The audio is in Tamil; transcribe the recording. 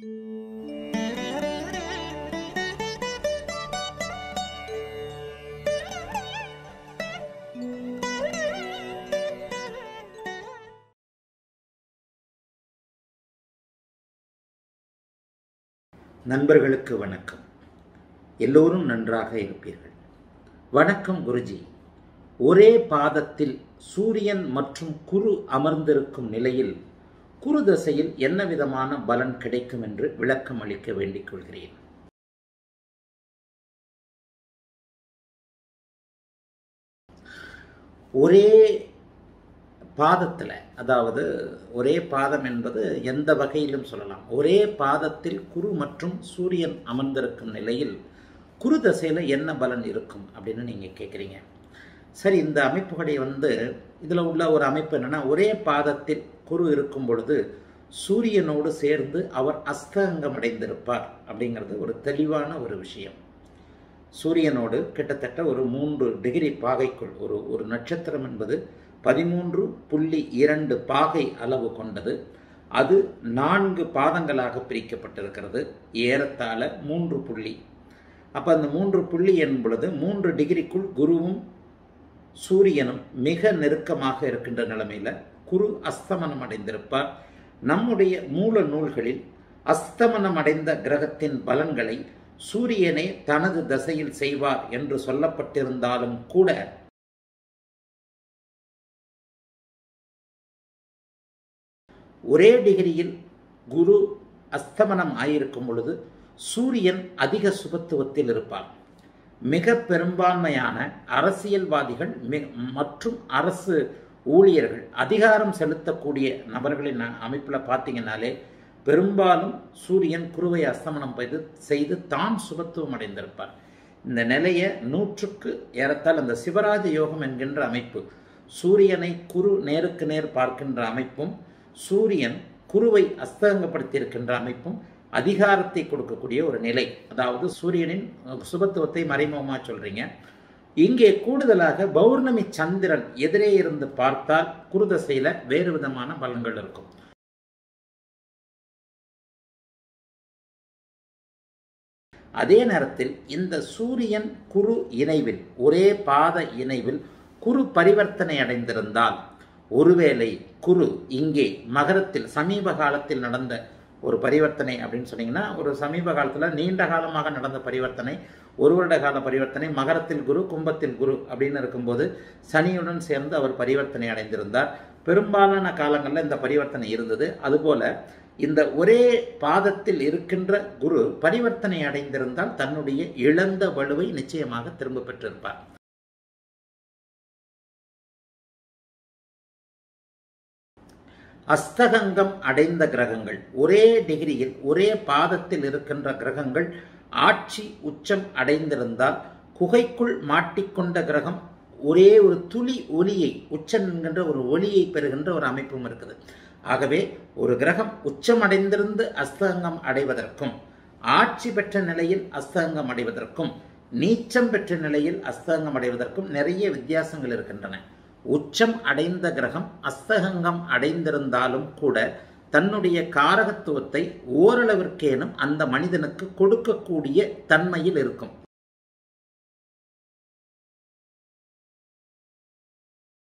நண்பர்களுக்கு வணக்கம் எல்லோரும் நன்றாக இருப்பீர்கள் வணக்கம் குருஜி ஒரே பாதத்தில் சூரியன் மற்றும் குரு அமர்ந்திருக்கும் நிலையில் குரு தசையில் என்ன விதமான பலன் கிடைக்கும் என்று விளக்கம் அளிக்க வேண்டிக் கொள்கிறேன் ஒரே பாதத்தில் அதாவது ஒரே பாதம் என்பது எந்த வகையிலும் சொல்லலாம் ஒரே பாதத்தில் குரு மற்றும் சூரியன் அமர்ந்திருக்கும் நிலையில் குரு தசையில் என்ன பலன் இருக்கும் அப்படின்னு நீங்கள் கேட்குறீங்க சரி இந்த அமைப்புகளை வந்து இதில் உள்ள ஒரு அமைப்பு என்னென்னா ஒரே பாதத்தில் குரு இருக்கும் பொழுது சூரியனோடு சேர்ந்து அவர் அஸ்தங்கம் அடைந்திருப்பார் அப்படிங்கிறது ஒரு தெளிவான ஒரு விஷயம் சூரியனோடு கிட்டத்தட்ட ஒரு மூன்று டிகிரி பாகைக்குள் ஒரு ஒரு நட்சத்திரம் என்பது பதிமூன்று புள்ளி இரண்டு பாகை அளவு கொண்டது அது நான்கு பாதங்களாக பிரிக்கப்பட்டிருக்கிறது ஏறத்தாழ மூன்று புள்ளி அப்போ அந்த மூன்று புள்ளி என்பது மூன்று டிகிரிக்குள் குருவும் சூரியனும் மிக நெருக்கமாக இருக்கின்ற நிலைமையில் குரு அஸ்தமனம் அடைந்திருப்பார் நம்முடைய மூல நூல்களில் அஸ்தமனம் அடைந்த கிரகத்தின் பலன்களை சூரியனே தனது தசையில் செய்வார் என்று சொல்லப்பட்டிருந்தாலும் கூட ஒரே டிகிரியில் குரு அஸ்தமனம் ஆயிருக்கும் பொழுது சூரியன் அதிக சுபத்துவத்தில் இருப்பார் மிக பெரும்பான்மையான அரசியல்வாதிகள் மற்றும் அரசு ஊழியர்கள் அதிகாரம் செலுத்தக்கூடிய நபர்களின் அமைப்பில் பார்த்தீங்கன்னாலே பெரும்பாலும் சூரியன் குருவை அஸ்தமனம் செய்து செய்து தான் சுபத்துவம் அடைந்திருப்பார் இந்த நிலையை நூற்றுக்கு ஏறத்தால் அந்த சிவராஜ யோகம் என்கின்ற அமைப்பு சூரியனை குரு நேருக்கு நேர் பார்க்கின்ற அமைப்பும் சூரியன் குருவை அஸ்தங்கப்படுத்தியிருக்கின்ற அமைப்பும் அதிகாரத்தை கொடுக்கக்கூடிய ஒரு நிலை அதாவது சூரியனின் சுபத்துவத்தை மறைமுகமாக சொல்றீங்க இங்கே கூடுதலாக பௌர்ணமி சந்திரன் எதிரே இருந்து பார்த்தால் குருதசையில வேறு விதமான பலன்கள் இருக்கும் அதே நேரத்தில் இந்த சூரியன் குரு இணைவில் ஒரே பாத இணைவில் குரு பரிவர்த்தனை அடைந்திருந்தால் ஒருவேளை குரு இங்கே மகரத்தில் சமீப காலத்தில் நடந்த ஒரு பரிவர்த்தனை அப்படின்னு சொன்னீங்கன்னா ஒரு சமீப காலத்தில் நீண்ட காலமாக நடந்த பரிவர்த்தனை ஒரு வருட கால பரிவர்த்தனை மகரத்தில் குரு கும்பத்தில் குரு அப்படின்னு இருக்கும்போது சனியுடன் சேர்ந்து அவர் பரிவர்த்தனை அடைந்திருந்தார் பெரும்பாலான காலங்களில் இந்த பரிவர்த்தனை இருந்தது அதுபோல இந்த ஒரே பாதத்தில் இருக்கின்ற குரு பரிவர்த்தனை அடைந்திருந்தால் தன்னுடைய இழந்த வலுவை நிச்சயமாக திரும்ப பெற்றிருப்பார் அஸ்தகங்கம் அடைந்த கிரகங்கள் ஒரே டிகிரியில் ஒரே பாதத்தில் இருக்கின்ற கிரகங்கள் ஆட்சி உச்சம் அடைந்திருந்தால் குகைக்குள் மாட்டிக்கொண்ட கிரகம் ஒரே ஒரு துளி ஒலியை உச்சம் என்கின்ற ஒரு ஒலியை பெறுகின்ற ஒரு அமைப்பும் இருக்குது ஆகவே ஒரு கிரகம் உச்சம் அடைந்திருந்து அஸ்தங்கம் அடைவதற்கும் ஆட்சி பெற்ற நிலையில் அஸ்தங்கம் அடைவதற்கும் நீச்சம் பெற்ற நிலையில் அஸ்தங்கம் அடைவதற்கும் நிறைய வித்தியாசங்கள் இருக்கின்றன உச்சம் அடைந்த கிரகம் அஸ்தகங்கம் அடைந்திருந்தாலும் கூட தன்னுடைய காரகத்துவத்தை ஓரளவிற்கேனும் அந்த மனிதனுக்கு கொடுக்கக்கூடிய தன்மையில் இருக்கும்